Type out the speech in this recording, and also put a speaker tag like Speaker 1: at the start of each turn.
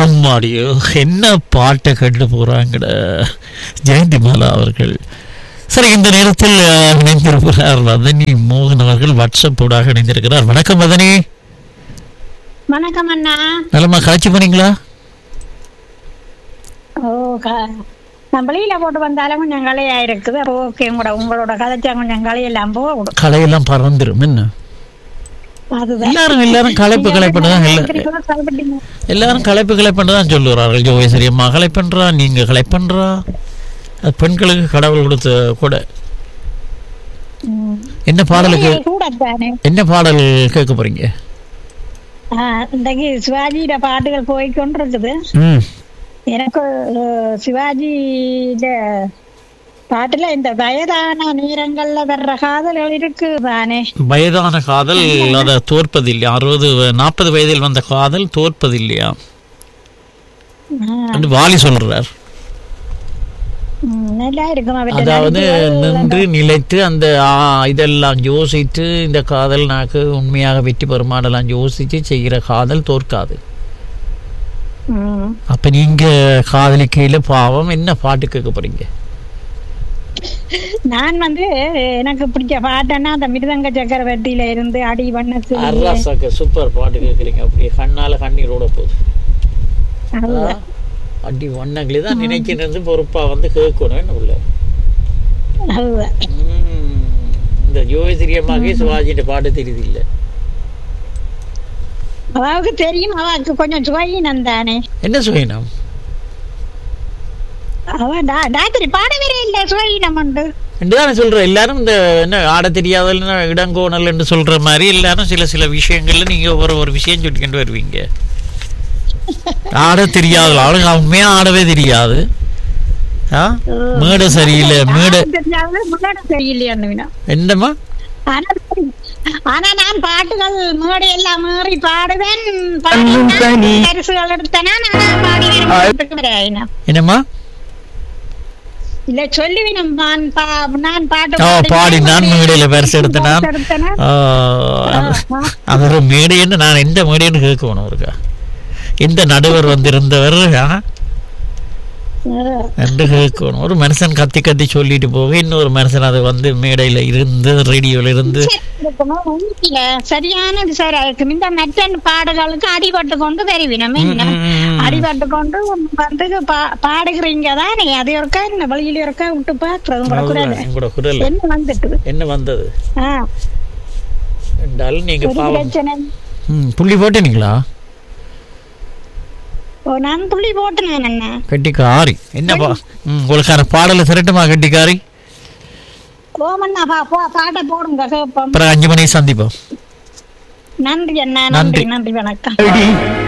Speaker 1: அம்மாடியோ என்ன பாட்டை கண்டு போறாங்கட ஜெயந்தி மாலா அவர்கள் சரி இந்த நேரத்தில் அஹ், இணைந்திருக்கிறார் மதனி மோகன் அவர்கள் வாட்ஸ்அப் ஊடாக இணைந்திருக்கிறார் வணக்கம் மதனி
Speaker 2: வணக்கம் அண்ணா
Speaker 1: நலமா காட்சி பண்ணீங்களா
Speaker 2: ஓ க- நான் வெளியில போட்டு வந்தாலும் கொஞ்சம் கலையா இருக்குது அப்போ ஓகே கூட உங்களோட கதைச்சா கொஞ்சம் கலையெல்லாம் போகணும்
Speaker 1: கலையெல்லாம் பறந்துரும் என்ன
Speaker 2: அதுதான்
Speaker 1: எல்லாரும் எல்லாரும் களைப்பு களைப்பு தான் எல்லா-
Speaker 2: திருப்பி சாப்பிட்டீங்க.
Speaker 1: எல்லாரும் களைப்பு களைப்புன்னு தான் சொல்லுறார்கள் ஜோகேஸ்வரி அம்மா களைப்பண்றா நீங்க களைப்பண்றா அது பெண்களுக்கு கடவுள் கொடுத்த கூட
Speaker 2: ம்.
Speaker 1: என்ன பாடலுக்கு
Speaker 2: கலையை கூட தானே
Speaker 1: என்ன பாடல் கேட்க போறீங்க
Speaker 2: ஆ, இன்றைக்கு சிவாஜியோட பாட்டுகள் போய்கொண்டிருக்குது
Speaker 1: ம்
Speaker 2: எனக்கு அஹ், சிவாஜியில பாட்டுல இந்த வயதான நேரங்கள்ல வர்ற காதல்கள் இருக்கு தானே
Speaker 1: வயதான காதல் அதை தோற்பதில்லை அறுபது நாற்பது வயதில் வந்த காதல் தோற்பதில்லையா
Speaker 2: ஆ,
Speaker 1: என்று வாலி சொல்றார்
Speaker 2: ம், நல்லா இருக்கும் அவற்றை
Speaker 1: அதாவது
Speaker 2: நடிப்புகள்
Speaker 1: நின்று நிலைத்து அந்த ஆ, இதெல்லாம் யோசித்து இந்த காதல் நாக்கு உண்மையாக வெற்றி பெருமாடெல்லாம் யோசித்து செய்கிற காதல் தோற்காது
Speaker 2: ம்.
Speaker 1: அப்ப நீங்க காதலிக்கையில பாவம் என்ன பாட்டு கேட்க போறீங்க
Speaker 2: நான் வந்து எனக்கு பிடிச்ச பாட்டுன்னா அந்த மிருதங்க சக்கரவர்த்தியில இருந்து அடி வண்ணத்து
Speaker 1: அரசாக்க சூப்பர் பாட்டு கேட்குறீங்க அப்படியே கண்ணால கண்ணீரோட போகுது
Speaker 2: அதுதான்.
Speaker 1: அடி வண்ணங்களே தான் நினைக்கிறது பொறுப்பா வந்து கேட்கணும் என்ன உள்ள
Speaker 2: அதுதான்.
Speaker 1: ம், இந்த யோகசிரியமாக சிவாஜின்ற பாட்டு தெரியுது இல்ல
Speaker 2: அவாவுக்கு தெரியும் அவாவுக்கு கொஞ்சம் சுவையினம் தானே
Speaker 1: என்ன சுயனம்
Speaker 2: அவ டா- டாக்டர் பாடவே இல்ல சுவையினம் உண்டு
Speaker 1: தானே சொல்ற எல்லாரும் இந்த என்ன ஆட தெரியாதல்னா இடங்கோணல் என்று சொல்ற மாதிரி எல்லாரும் சில சில விஷயங்கள்ல நீங்க ஒரு ஒரு விஷயம் சொல்லிக்கிட்டு வருவீங்க ஆட தெரியாத ஆளுங்க உண்மையா ஆடவே தெரியாது ஆ மேடை சரியில்லை மேடை
Speaker 2: தெரியாத முன்னாடி தெரியலையா
Speaker 1: என்னம்மா
Speaker 2: ஆனா ஆனா நான் பாட்டுகள் மேடை எல்லாம் மீறி பாடுவேன் பாடினேன், பரிசுகள் எடுத்தேனா நான் பாடினேன்
Speaker 1: என்னம்மா
Speaker 2: இல்ல சொல்லுவினம் நான் பா- நான் பாட்டு
Speaker 1: ஓ
Speaker 2: பாடினேன்.
Speaker 1: பாடி நான் மேடையில பரிசு எடுத்த நான்
Speaker 2: பரிசு எடுத்தேனா?
Speaker 1: ஆ, அது- அது ஒரு மேடைன்னு நான் எந்த மேடைன்னு கேட்கணும் இருக்கா எந்த நடுவர் வந்திருந்தவர் ஆ,
Speaker 2: அஹ்,
Speaker 1: என்று கேட்கணும் ஒரு மனுஷன் கத்தி கத்தி சொல்லிட்டு போக இன்னொரு மனுஷன் அது வந்து மேடையில இருந்து ரேடியோல இருந்து
Speaker 2: இருக்கணும். இல்ல, சரியான சார் இந்த மெட்டன் பாடுகளுக்கு அடிபட்டு கொண்டு தெரிவினம் என்ன
Speaker 1: ம்.
Speaker 2: அடிபட்டு கொண்டு வந்து பா- பாடுகிறீங்க தானே அது இருக்கா என்ன வழியில இருக்கா விட்டு பாக்குறது உங்களோட குரல்
Speaker 1: அதுதான் எங்களோட குரல்
Speaker 2: என்ன வந்துட்டு
Speaker 1: என்ன வந்தது
Speaker 2: ஆ,
Speaker 1: என்றாலும் நீங்க
Speaker 2: ஒரு
Speaker 1: பாவம்
Speaker 2: பிரச்சனை
Speaker 1: ம், புள்ளி போட்டீங்களா
Speaker 2: ஓ நான் புள்ளி போட்டேன் என்ன
Speaker 1: கட்டிக்காரி என்ன பா ம், உங்களுக்கான பாடலை திரட்டுமா கட்டிக்காரி
Speaker 2: ஓமண்ணா பா போ பாட்டை போடுங்க கேட்போம்
Speaker 1: அப்புறம் அஞ்சு மணிக்கு சந்திப்போம்
Speaker 2: நன்றி அண்ணா
Speaker 1: நன்றி.
Speaker 2: நன்றி நன்றி வணக்கம்